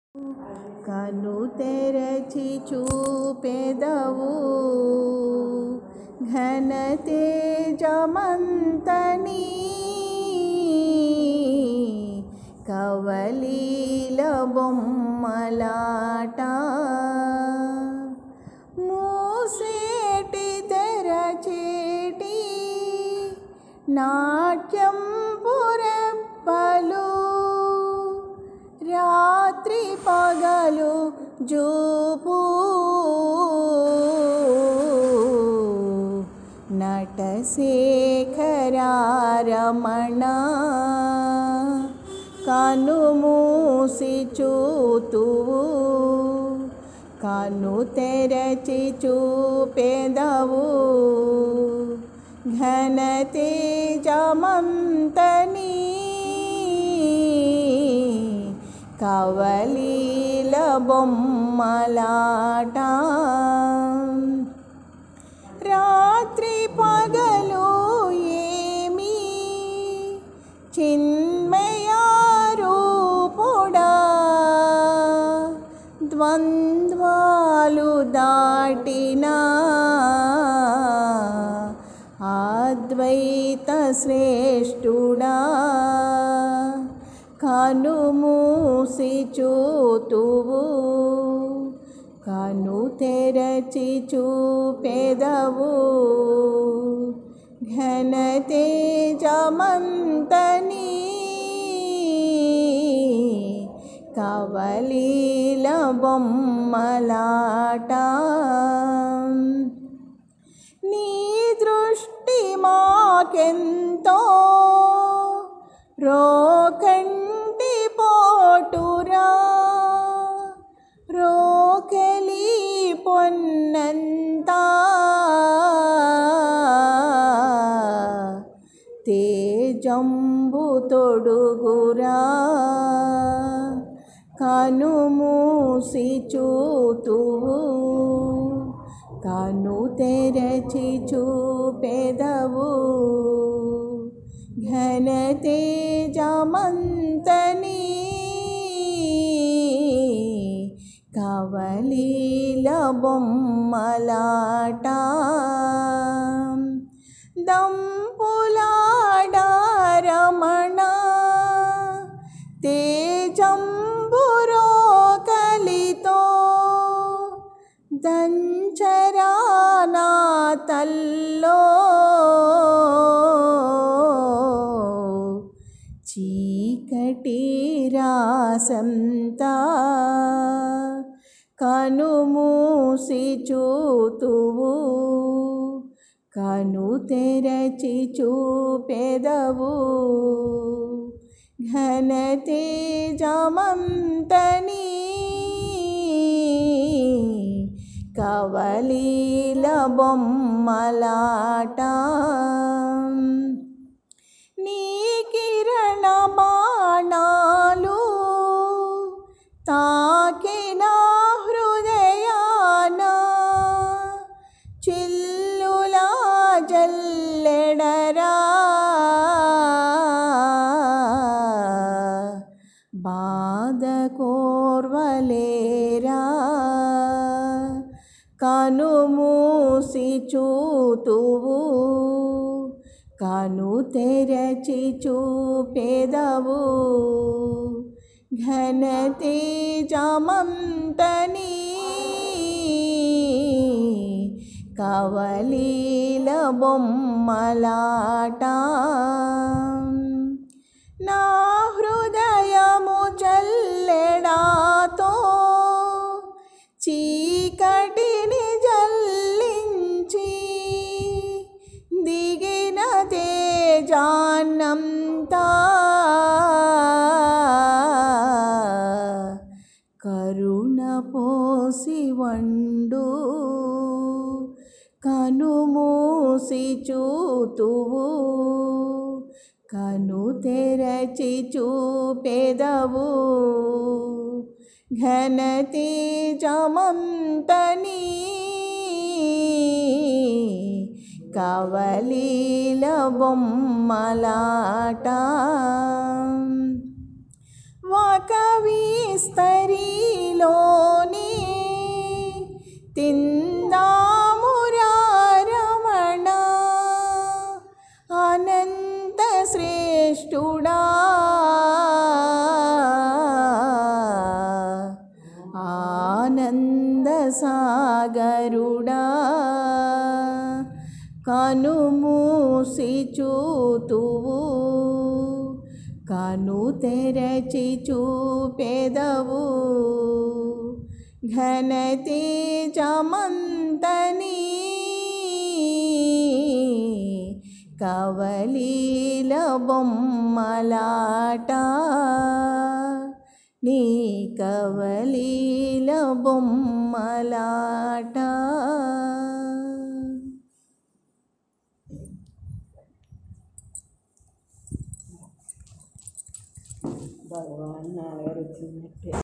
కను తెరచి చూపెదవు ఘన తేజమంతని కవలీల బొమ్మలాట మూసేటి తెరచేటి నాట్యం పురప్పలు రాత్రి పగలు జూపు నటశేఖరారమణ కనుమూసి చూతువు కను తెరచి చూపెదవు ఘన తేజమంతని కవలీల బొమ్మలాట రాత్రి పగలు ఏమి చిన్మయారూపుడా ద్వంద్వాలు దాటిన అద్వైత శ్రేష్ఠుడా కనుమూసి చూతువు కను తెరచి చూపెదవు ఘన తేజమంతని కవలీల బొమ్మలాట నీ దృష్టి మాకెంతో రోకంటి పోటురా రోకలి పొన్నంతా తేజంబు తొడుగురా కనుమూసి చూతువు కను తెరచి చూపెదవు ఘన తేజమంతని కవలీల బొమ్మలాట దంపులాడారమణ తేజంబురో కలితో దంచరానా తల్లో చీకటి రాసంతా కనుమూసి చూతువు కను తెరచి చూపెదవు ఘన తేజమంతని కవలీల బొమ్మలాట నీ కిరణమాణాలు తాకిన హృదయాన చిల్లులా జల్లెడరా బాధ కోర్వలేరా కనుమూసి చూతువు కను తెరచి చూపెదవు ఘన తేజమంతని కవలీల బొమ్మలాట నా హృదయము జల్లెడాతో చీకటిని జల్లించి దిగిన తేజాన్నంతా కరుణ పోసి వండు కనుమూసి చూతువు కను తెరచి చూపెదవు ఘన తేజమంతని కవలీల బొమ్మలాట ఒక విస్తరిలోని తిందామురా రమణ అనంత శ్రేష్ఠుడా ఆనంద సాగరుడా కనుమూసి చూతువు కను తెరచి చూపెదవు ఘనతేజమంతని కవలీల బొమ్మలాట నీ కవలీల బొమ్మలాట భగవాన్ నాగరు వచ్చినట్టే